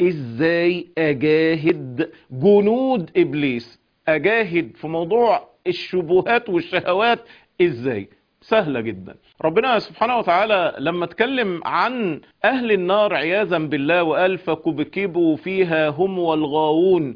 ازاي اجاهد جنود ابليس اجاهد في موضوع الشبهات والشهوات ازاي سهلة جدا ربنا سبحانه وتعالى لما اتكلم عن أهل النار عياذا بالله وقال فكبكبوا فيها هم والغاوون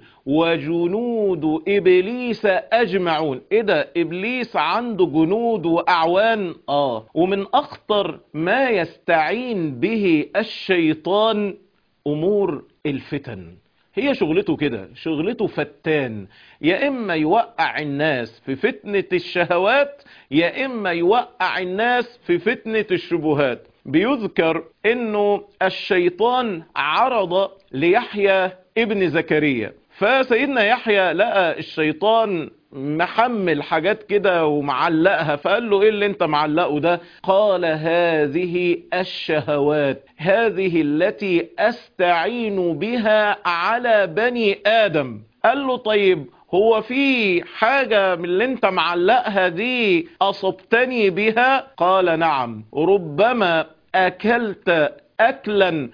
وجنود إبليس أجمعون إيه ده إبليس عنده جنود وأعوان آه ومن أخطر ما يستعين به الشيطان أمور الفتن هي شغلته كده شغلته فتان يا إما يوقع الناس في فتنة الشهوات يا إما يوقع الناس في فتنة الشبهات بيذكر انه الشيطان عرض ليحيى ابن زكريا فسيدنا يحيى لقى الشيطان محمل حاجات كده ومعلقها فقال له ايه اللي انت معلقه ده قال هذه الشهوات هذه التي استعين بها على بني ادم قال له طيب هو في حاجة من اللي انت معلقها دي اصبتني بها قال نعم ربما اكلت اكلا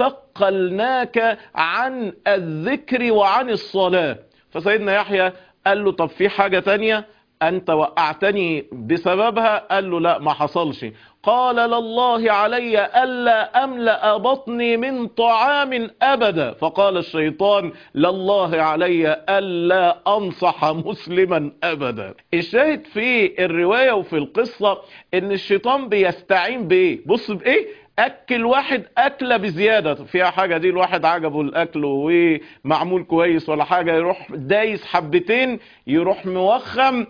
فثقلناك عن الذكر وعن الصلاة فسيدنا يحيى قال له طب في حاجة تانية انت وقعتني بسببها قال له لا ما حصلش قال لله علي ألا أملأ بطني من طعام أبدا فقال الشيطان لله علي ألا أنصح مسلما أبدا الشاهد في الرواية وفي القصة ان الشيطان بيستعين بايه بص بايه اكل واحد اكله بزياده فيها حاجه دي الواحد عجبه الاكل ومعمول كويس ولا حاجه يروح دايس حبتين يروح موخم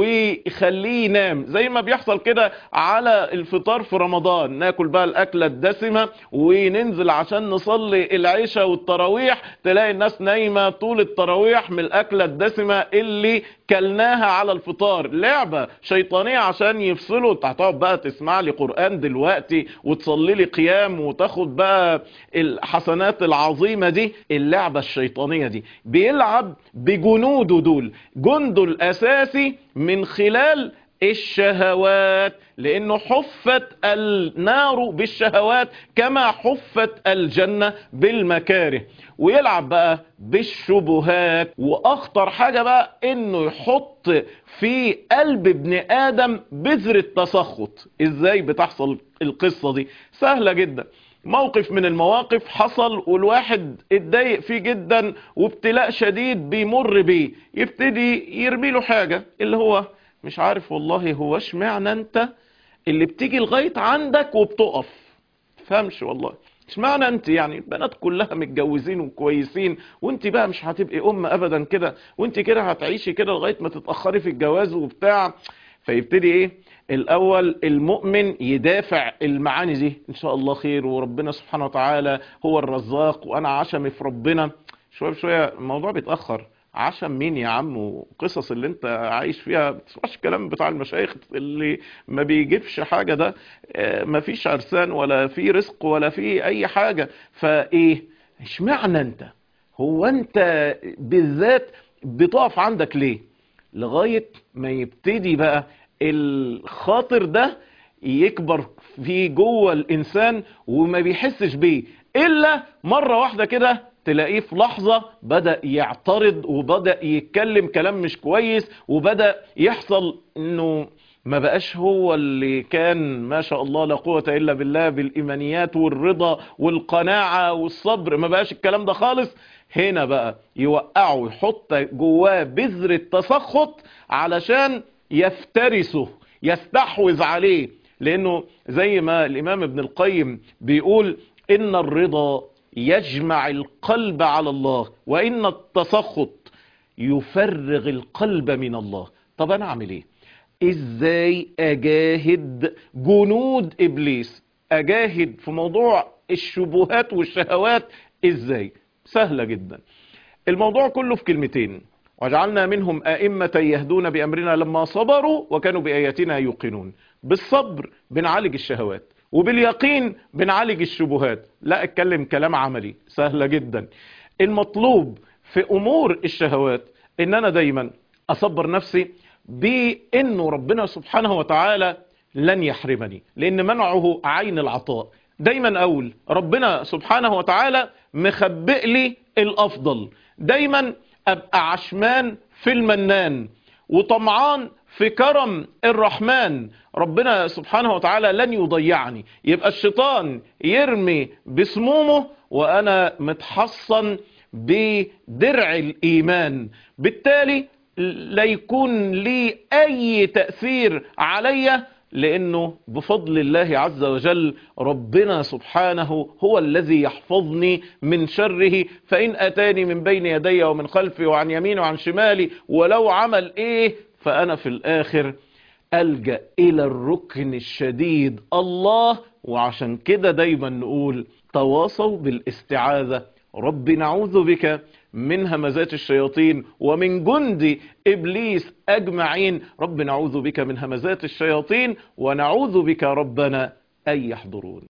ويخليه ينام زي ما بيحصل كده على الفطار في رمضان ناكل بقى الاكله الدسمه وننزل عشان نصلي العشاء والتراويح تلاقي الناس نايمه طول التراويح من الاكله الدسمه اللي كلناها على الفطار لعبه شيطانيه عشان يفصلوا انت هتقعد بقى تسمع لي قران دلوقتي وتصلي لي قيام وتاخد بقى الحسنات العظيمه دي اللعبه الشيطانيه دي بيلعب بجنوده دول جنده الاساسي من خلال الشهوات لانه حفت النار بالشهوات كما حفت الجنة بالمكاره ويلعب بقى بالشبهات واخطر حاجة بقى انه يحط في قلب ابن ادم بذر التسخط ازاي بتحصل القصة دي سهلة جدا موقف من المواقف حصل والواحد اتضايق فيه جدا وابتلاء شديد بيمر بيه يبتدي يرمي له حاجة اللي هو مش عارف والله هو اشمعنى انت اللي بتيجي لغاية عندك وبتقف فهمش والله اشمعنى انت يعني البنات كلها متجوزين وكويسين وانت بقى مش هتبقي ام ابدا كده وانت كده هتعيشي كده لغاية ما تتأخري في الجواز وبتاع فيبتدي ايه الاول المؤمن يدافع المعاني دي ان شاء الله خير وربنا سبحانه وتعالى هو الرزاق وانا عشمي في ربنا شوية بشوية الموضوع بيتأخر عشان مين يا عم وقصص اللي انت عايش فيها بتسمعش الكلام بتاع المشايخ اللي ما بيجيبش حاجة ده ما فيش عرسان ولا في رزق ولا في اي حاجة فايه اشمعنى انت هو انت بالذات بتقف عندك ليه لغاية ما يبتدي بقى الخاطر ده يكبر في جوه الانسان وما بيحسش بيه الا مرة واحدة كده تلاقيه في لحظة بدأ يعترض وبدأ يتكلم كلام مش كويس وبدأ يحصل انه ما بقاش هو اللي كان ما شاء الله لا قوة الا بالله بالايمانيات والرضا والقناعة والصبر ما بقاش الكلام ده خالص هنا بقى يوقعه يحط جواه بذر التسخط علشان يفترسه يستحوذ عليه لانه زي ما الامام ابن القيم بيقول ان الرضا يجمع القلب على الله وإن التسخط يفرغ القلب من الله طب أنا أعمل إيه إزاي أجاهد جنود إبليس أجاهد في موضوع الشبهات والشهوات إزاي سهلة جدا الموضوع كله في كلمتين وجعلنا منهم أئمة يهدون بأمرنا لما صبروا وكانوا بآياتنا يوقنون بالصبر بنعالج الشهوات وباليقين بنعالج الشبهات لا اتكلم كلام عملي سهلة جدا المطلوب في امور الشهوات ان انا دايما اصبر نفسي بانه ربنا سبحانه وتعالى لن يحرمني لان منعه عين العطاء دايما اقول ربنا سبحانه وتعالى مخبئ لي الافضل دايما ابقى عشمان في المنان وطمعان في كرم الرحمن ربنا سبحانه وتعالى لن يضيعني يبقى الشيطان يرمي بسمومه وانا متحصن بدرع الايمان بالتالي لا يكون لي اي تأثير عليا لانه بفضل الله عز وجل ربنا سبحانه هو الذي يحفظني من شره فان اتاني من بين يدي ومن خلفي وعن يميني وعن شمالي ولو عمل ايه فانا في الاخر الجا الى الركن الشديد الله وعشان كده دايما نقول تواصوا بالاستعاذة رب نعوذ بك من همزات الشياطين ومن جند إبليس أجمعين رب نعوذ بك من همزات الشياطين ونعوذ بك ربنا أن يحضرون